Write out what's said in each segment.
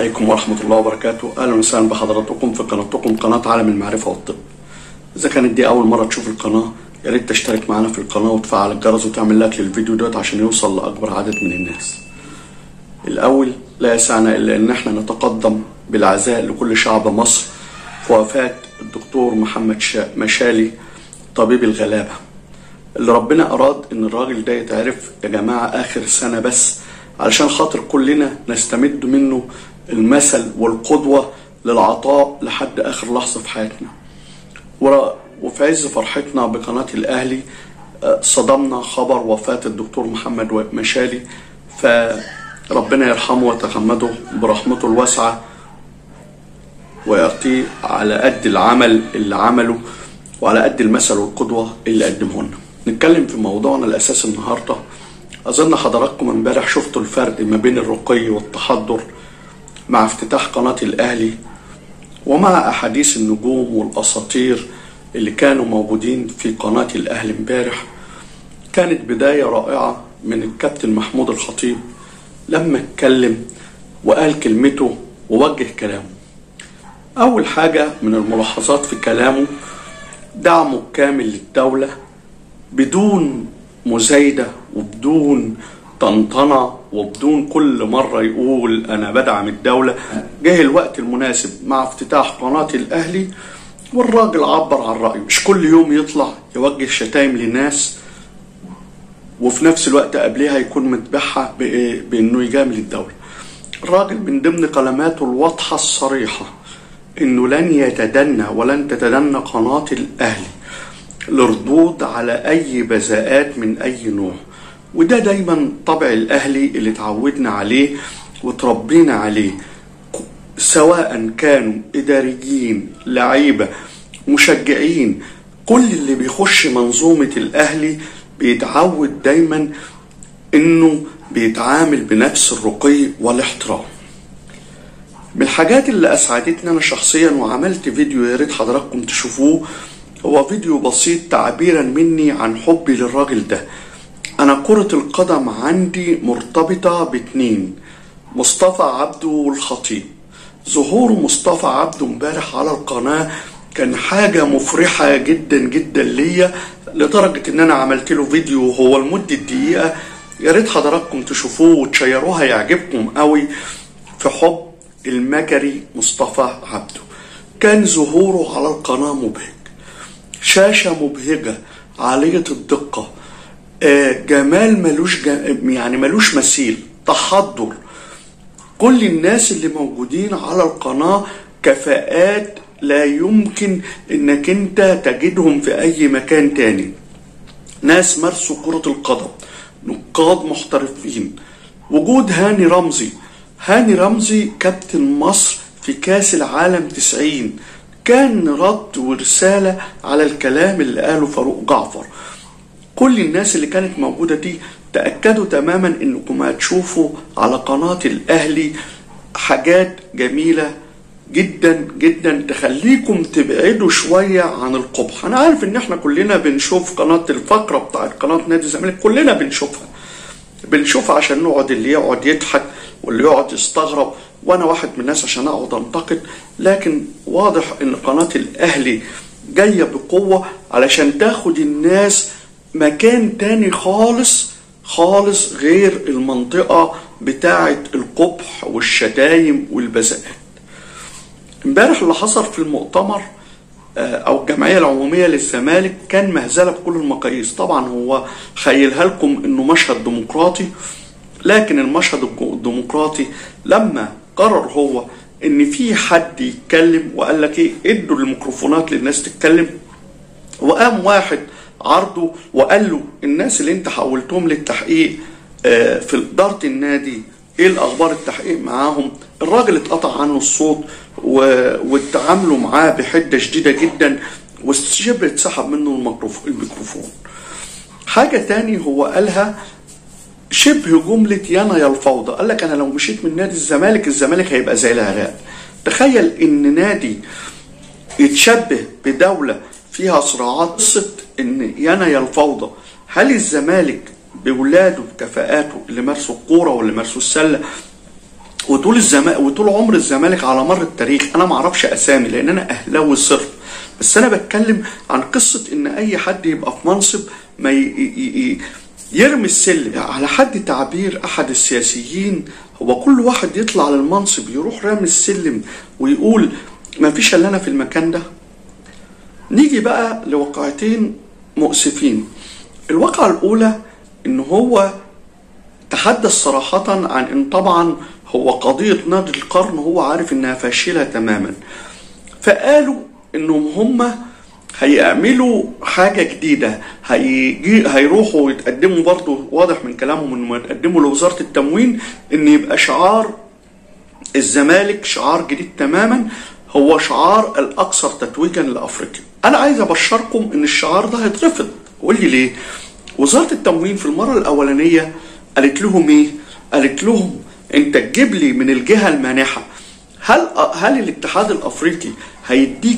عليكم ورحمة الله وبركاته أهلا وسهلا بحضراتكم في قناتكم قناة عالم المعرفة والطب إذا كانت دي أول مرة تشوف القناة يا ريت تشترك معنا في القناة وتفعل الجرس وتعمل لايك للفيديو دوت عشان يوصل لأكبر عدد من الناس الأول لا يسعنا إلا إن احنا نتقدم بالعزاء لكل شعب مصر في وفاة الدكتور محمد شا- مشالي طبيب الغلابة اللي ربنا أراد إن الراجل ده يتعرف يا جماعة آخر سنة بس علشان خاطر كلنا نستمد منه المثل والقدوة للعطاء لحد آخر لحظة في حياتنا ور- وفي عز فرحتنا بقناة الأهلي آه، صدمنا خبر وفاة الدكتور محمد و- مشالي فربنا يرحمه ويتغمده برحمته الواسعة ويعطيه على قد العمل اللي عمله وعلى قد المثل والقدوة اللي قدمه لنا نتكلم في موضوعنا الأساسي النهاردة أظن حضراتكم امبارح شفتوا الفرق ما بين الرقي والتحضر مع افتتاح قناة الأهلي ومع أحاديث النجوم والأساطير اللي كانوا موجودين في قناة الأهلي امبارح كانت بداية رائعة من الكابتن محمود الخطيب لما اتكلم وقال كلمته ووجه كلامه أول حاجة من الملاحظات في كلامه دعمه الكامل للدولة بدون مزايدة وبدون طنطنة وبدون كل مرة يقول أنا بدعم الدولة جه الوقت المناسب مع افتتاح قناة الأهلي والراجل عبر عن رأيه مش كل يوم يطلع يوجه شتايم لناس وفي نفس الوقت قبلها يكون متبعها بإيه؟ بإنه يجامل الدولة الراجل من ضمن كلماته الواضحة الصريحة إنه لن يتدنى ولن تتدنى قناة الأهلي لردود على أي بذاءات من أي نوع وده دايما طبع الأهلي اللي اتعودنا عليه وتربينا عليه سواء كانوا إداريين لعيبة مشجعين كل اللي بيخش منظومة الأهلي بيتعود دايما إنه بيتعامل بنفس الرقي والاحترام من الحاجات اللي اسعدتني انا شخصيا وعملت فيديو يا ريت حضراتكم تشوفوه هو فيديو بسيط تعبيرا مني عن حبي للراجل ده انا كرة القدم عندي مرتبطة باتنين مصطفى عبده والخطيب ظهور مصطفى عبده امبارح على القناة كان حاجة مفرحة جدا جدا ليا لدرجة ان انا عملت له فيديو هو لمدة دقيقة يا ريت حضراتكم تشوفوه وتشيروه هيعجبكم قوي في حب المجري مصطفى عبده كان ظهوره على القناة مبهج شاشة مبهجة عالية الدقة آه، جمال ملوش جا يعني ملوش مثيل تحضر كل الناس اللي موجودين على القناة كفاءات لا يمكن انك انت تجدهم في اي مكان تاني ناس مارسوا كرة القدم نقاد محترفين وجود هاني رمزي هاني رمزي كابتن مصر في كاس العالم 90 كان رد ورسالة على الكلام اللي قاله فاروق جعفر كل الناس اللي كانت موجودة دي تأكدوا تماما انكم هتشوفوا على قناة الاهلي حاجات جميلة جدا جدا تخليكم تبعدوا شوية عن القبح انا عارف ان احنا كلنا بنشوف قناة الفقرة بتاعت قناة نادي الزمالك كلنا بنشوفها بنشوفها عشان نقعد اللي يقعد يضحك واللي يقعد يستغرب وانا واحد من الناس عشان اقعد انتقد لكن واضح ان قناة الاهلي جاية بقوة علشان تاخد الناس مكان تاني خالص خالص غير المنطقة بتاعة القبح والشتايم والبذاءات امبارح اللي حصل في المؤتمر آه، او الجمعيه العموميه للزمالك كان مهزله بكل المقاييس طبعا هو خيلها لكم انه مشهد ديمقراطي لكن المشهد الج- الديمقراطي لما قرر هو ان في حد يتكلم وقال لك ايه ادوا الميكروفونات للناس تتكلم وقام واحد عرضه وقال له الناس اللي انت حولتهم للتحقيق آه، في إدارة النادي ايه الاخبار التحقيق معاهم الراجل اتقطع عنه الصوت و- واتعاملوا معاه بحدة شديدة جدا وشبه اتسحب منه الميكروف- الميكروفون حاجة تاني هو قالها شبه جملة يانا يا الفوضى قال لك انا لو مشيت من نادي الزمالك الزمالك هيبقى زي العراق تخيل ان نادي يتشبه بدولة فيها صراعات قصة ان يانا يا الفوضى هل الزمالك بولاده بكفاءاته اللي مارسوا الكورة واللي مارسوا السلة وطول الزمالك وطول عمر الزمالك على مر التاريخ انا ما اعرفش اسامي لان انا اهلاوي صرف بس انا بتكلم عن قصه ان اي حد يبقى في منصب ما ي... ي... ي... يرمي السلم على حد تعبير احد السياسيين هو كل واحد يطلع للمنصب يروح رامي السلم ويقول ما فيش الا انا في المكان ده نيجي بقى لواقعتين مؤسفين الواقعة الأولى إن هو تحدث صراحة عن إن طبعا هو قضية نادي القرن هو عارف إنها فاشلة تماما فقالوا إنهم هم هيعملوا حاجة جديدة هيجي هيروحوا يتقدموا برضو واضح من كلامهم إنهم يتقدموا لوزارة التموين إن يبقى شعار الزمالك شعار جديد تماما هو شعار الأكثر تتويجا لأفريقيا أنا عايز أبشركم إن الشعار ده هيترفض قول لي ليه وزارة التموين في المرة الأولانية قالت لهم إيه قالت لهم أنت تجيب لي من الجهة المانحة هل هل الاتحاد الأفريقي هيديك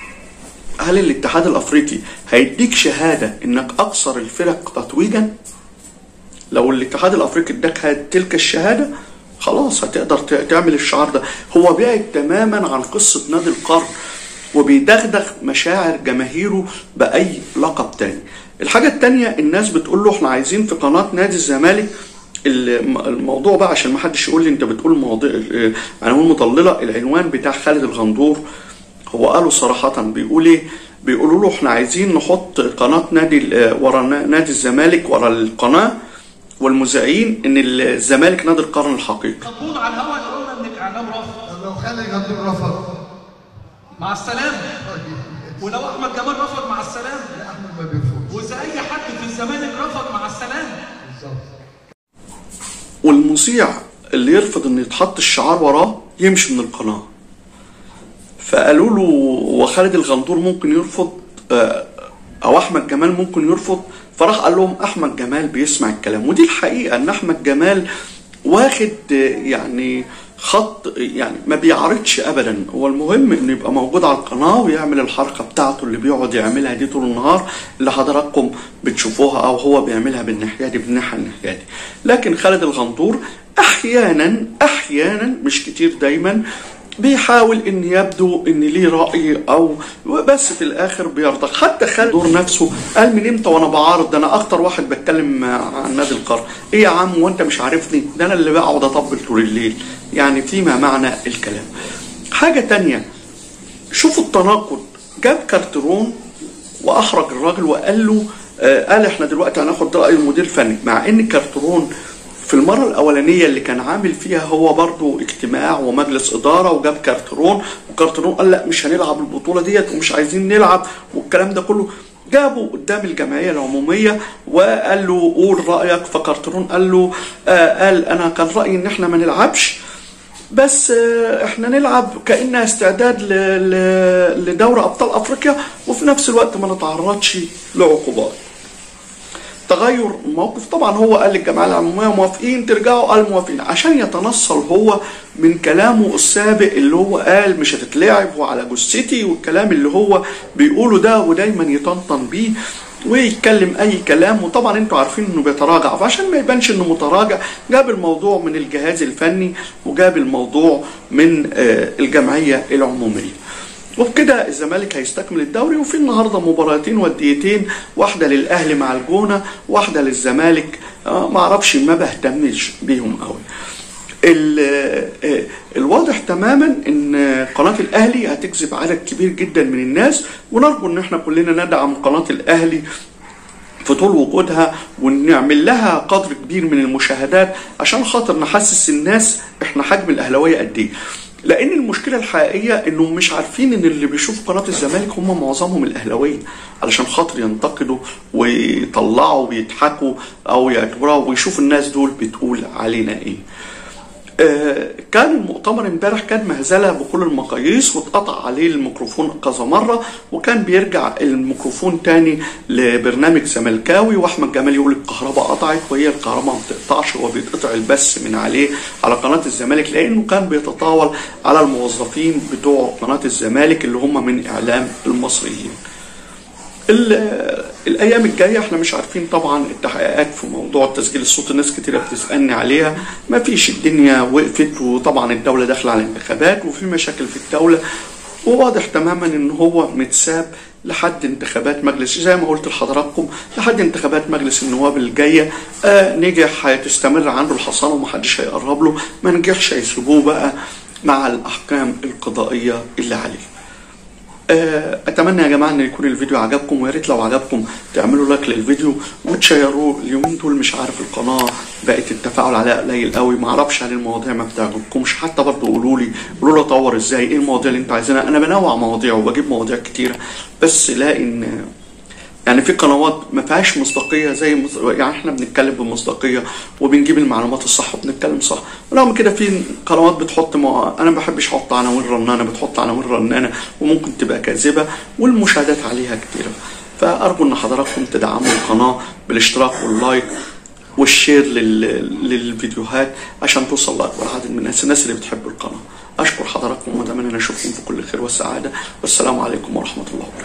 هل الاتحاد الأفريقي هيديك شهادة إنك أكثر الفرق تتويجا لو الاتحاد الأفريقي اداك تلك الشهادة خلاص هتقدر تعمل الشعار ده هو بعد تماما عن قصة نادي القرن وبيدغدغ مشاعر جماهيره بأي لقب تاني الحاجة التانية الناس بتقول له احنا عايزين في قناة نادي الزمالك الموضوع بقى عشان ما حدش يقول لي انت بتقول مواضيع عناوين مضلله العنوان بتاع خالد الغندور هو قالوا صراحة بيقول ايه بيقولوا له احنا عايزين نحط قناة نادي ورا نادي الزمالك ورا القناة والمذيعين ان الزمالك نادي القرن الحقيقي مضمون على الهواء قلنا ان الاعلام رفض لو خالد غندور رفض مع السلامه ولو احمد جمال رفض مع السلامه احمد ما بيرفضش واذا اي حد في الزمالك رفض مع السلامه بالظبط والمذيع اللي يرفض ان يتحط الشعار وراه يمشي من القناه فقالوا له وخالد الغندور ممكن يرفض او احمد جمال ممكن يرفض فراح قال لهم احمد جمال بيسمع الكلام ودي الحقيقه ان احمد جمال واخد يعني خط يعني ما بيعرضش ابدا هو المهم انه يبقى موجود على القناه ويعمل الحركه بتاعته اللي بيقعد يعملها دي طول النهار اللي حضراتكم بتشوفوها او هو بيعملها بالناحيه دي بالناحيه الناحيه دي لكن خالد الغندور احيانا احيانا مش كتير دايما بيحاول ان يبدو ان ليه راي او بس في الاخر بيرضى حتى خالد دور نفسه قال من امتى وانا بعارض ده انا اكتر واحد بتكلم عن نادي القرن ايه يا عم وانت مش عارفني ده انا اللي بقعد اطبل طول الليل يعني فيما معنى الكلام حاجه تانية شوفوا التناقض جاب كارترون واحرج الراجل وقال له آه قال احنا دلوقتي هناخد راي المدير الفني مع ان كارترون في المرة الأولانية اللي كان عامل فيها هو برضو اجتماع ومجلس إدارة وجاب كارترون وكارترون قال لا مش هنلعب البطولة ديت ومش عايزين نلعب والكلام ده كله جابوا قدام الجمعية العمومية وقال له قول رأيك فكارترون قال له آه قال أنا كان رأيي إن إحنا ما نلعبش بس آه احنا نلعب كانها استعداد لدوري ابطال افريقيا وفي نفس الوقت ما نتعرضش لعقوبات تغير الموقف طبعا هو قال للجمعيه العموميه موافقين ترجعوا قال موافقين عشان يتنصل هو من كلامه السابق اللي هو قال مش هتتلعب وعلى جثتي والكلام اللي هو بيقوله ده ودايما يطنطن بيه ويتكلم اي كلام وطبعا انتوا عارفين انه بيتراجع فعشان ما يبانش انه متراجع جاب الموضوع من الجهاز الفني وجاب الموضوع من الجمعيه العموميه وبكده الزمالك هيستكمل الدوري وفي النهارده مباراتين وديتين واحده للاهلي مع الجونه واحده للزمالك ما اعرفش ما بهتمش بيهم قوي الواضح تماما ان قناه الاهلي هتجذب عدد كبير جدا من الناس ونرجو ان احنا كلنا ندعم قناه الاهلي في طول وجودها ونعمل لها قدر كبير من المشاهدات عشان خاطر نحسس الناس احنا حجم الاهلاويه قد ايه لان المشكله الحقيقيه انهم مش عارفين ان اللي بيشوفوا قناه الزمالك هم معظمهم الاهلاويه علشان خاطر ينتقدوا ويطلعوا ويضحكوا او يعتبروا ويشوفوا الناس دول بتقول علينا ايه آه كان المؤتمر امبارح كان مهزله بكل المقاييس واتقطع عليه الميكروفون كذا مره وكان بيرجع الميكروفون تاني لبرنامج زملكاوي واحمد جمال يقول الكهرباء قطعت وهي الكهرباء ما بتقطعش هو بيتقطع البث من عليه على قناه الزمالك لانه كان بيتطاول على الموظفين بتوع قناه الزمالك اللي هم من اعلام المصريين. ال- الايام الجايه احنا مش عارفين طبعا التحقيقات في موضوع تسجيل الصوت الناس كتيره بتسالني عليها ما فيش الدنيا وقفت وطبعا الدوله داخله على انتخابات وفي مشاكل في الدوله وواضح تماما ان هو متساب لحد انتخابات مجلس زي ما قلت لحضراتكم لحد انتخابات مجلس النواب الجايه آه نجح هتستمر عنده الحصانه ومحدش هيقرب له ما نجحش هيسيبوه بقى مع الاحكام القضائيه اللي عليه آه، اتمنى يا جماعه ان يكون الفيديو عجبكم ويا ريت لو عجبكم تعملوا لايك للفيديو وتشيروه اليومين دول مش عارف القناه بقت التفاعل عليها قليل قوي ما اعرفش هل المواضيع ما بتعجبكمش حتى برضه قولوا لي قولوا لي اطور ازاي ايه المواضيع اللي انتوا عايزينها انا بنوع مواضيع وبجيب مواضيع كتيره بس لاقي ان يعني في قنوات ما فيهاش مصداقيه زي مص... يعني احنا بنتكلم بمصداقيه وبنجيب المعلومات الصح وبنتكلم صح ورغم كده في قنوات بتحط ما... انا ما بحبش احط عناوين رنانه بتحط عناوين رنانه وممكن تبقى كاذبه والمشاهدات عليها كتيره فارجو ان حضراتكم تدعموا القناه بالاشتراك واللايك والشير لل... للفيديوهات عشان توصل لاكبر عدد من الناس الناس اللي بتحب القناه اشكر حضراتكم واتمنى ان اشوفكم في كل خير وسعاده والسلام عليكم ورحمه الله وبركاته